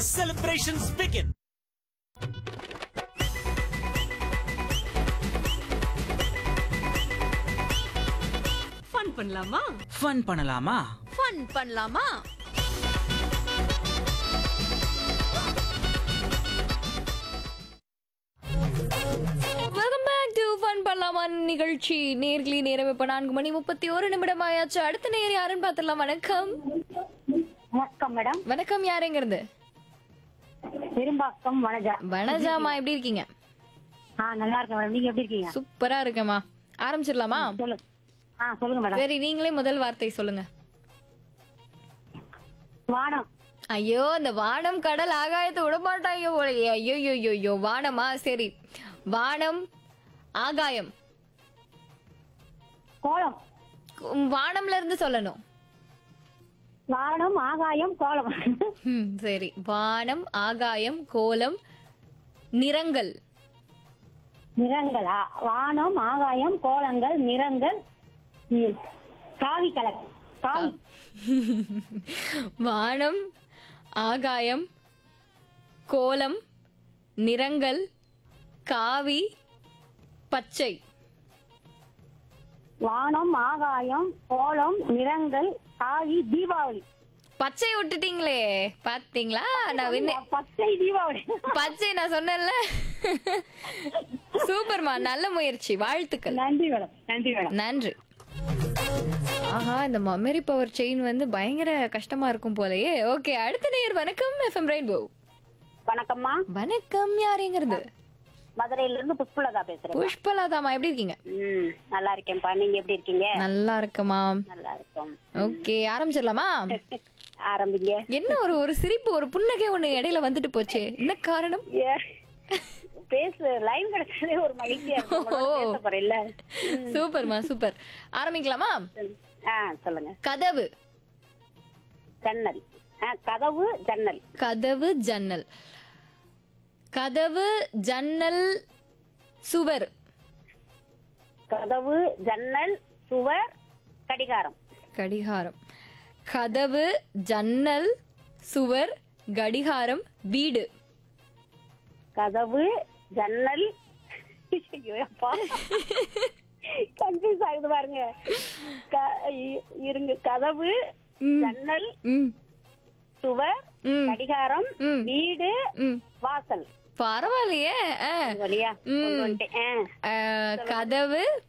Celebrations begin. Fun பண்ணலாமா fun பண்ணலாமா fun பண்ணலாமா வெல்கம் பேக் டு ஃபன் பண்ணலாமா நிகழ்ச்சி நேர்களி நேரம் இப்ப நான்கு மணி முப்பத்தி ஒரு நிமிடம் ஆயாச்சு அடுத்த நேர் யாருன்னு பாத்துடலாம் வணக்கம் வணக்கம் மேடம் வணக்கம் யாருங்கிறது பெரும்பாக்கம் வனஜா வனஜாமா எப்படி இருக்கீங்க ஆ நல்லா இருக்கேன் மேடம் நீங்க எப்படி இருக்கீங்க சூப்பரா இருக்கேம்மா ஆரம்பிச்சிடலாமா சொல்லுங்க ஆ சொல்லுங்க மேடம் சரி நீங்களே முதல் வார்த்தை சொல்லுங்க வானம் ஐயோ இந்த வானம் கடல் ஆகாயத்தை விட மாட்டாங்க போலயே ஐயோ ஐயோ ஐயோ வானமா சரி வானம் ஆகாயம் கோலம் உம், வானம்ல இருந்து சொல்லணும் வானம் ஆகாயம் கோலம் ம், சரி வானம் ஆகாயம் கோலம் நிறங்கள் நிறங்களா வானம் ஆகாயம் கோலங்கள் நிறங்கள் ம், காவி கலர் காவி வானம் ஆகாயம் கோலம் நிறங்கள் காவி பச்சை வானம் ஆகாயம் கோலம் நிறங்கள் காவி தீபாவளி பச்சை விட்டுட்டீங்களே பாத்தீங்களா நான் வின்னு பச்சை தீபாவளி பச்சை நான் சொன்னேன்ல சூப்பர்மா நல்ல முயற்சி வாழ்த்துக்கள் நன்றி மேடம் நன்றி மேடம் நன்றி ஆஹா இந்த மெமரி பவர் செயின் வந்து பயங்கர கஷ்டமா இருக்கும் போலயே ஓகே அடுத்த நேர் வணக்கம் எஃப்எம் ரெயின்போ வணக்கம்மா வணக்கம் யாருங்கிறது மதுரையில இருந்து புஷ்பலதா பேசுறேன் புஷ்பலாதாமா எப்படி இருக்கீங்க ம் நல்லா இருக்கேன்ப்பா நீங்க எப்படி இருக்கீங்க நல்லா இருக்கமா நல்லா இருக்கோம் ஓகே ஆரம்பிச்சிடலாமா ஆரம்பிங்க என்ன ஒரு ஒரு சிரிப்பு ஒரு புன்னகை ஒண்ணு இடையில வந்துட்டு போச்சு என்ன காரணம் ஏ, பேசு லைன் கிடைச்சதே ஒரு மகிழ்ச்சியா இருக்கு. உங்களோட பேச போறேன்ல. சூப்பர்மா சூப்பர் ஆரம்பிக்கலாமா ஆ சொல்லுங்க கதவு ஜன்னல் ஆ, கதவு ஜன்னல் கதவு ஜன்னல் கதவு ஜன்னல் சுவர் கதவு ஜன்னல் சுவர் கடிகாரம் கடிகாரம் கதவு ஜன்னல் சுவர் கடிகாரம் வீடு கதவு ஜன்னல் ஐயோ, அப்பா கன்ஃபியூஸ் ஆகுது பாருங்க க- இ- இருங்க கதவு ஜன்னல் ம் சுவர் ம் கடிகாரம் ம். வீடு ம் வாசல் பரவாயில்லையே ஆ. வழியா ம். கொண்டு வந்துட்டேன். ஆ. ஆ, கதவு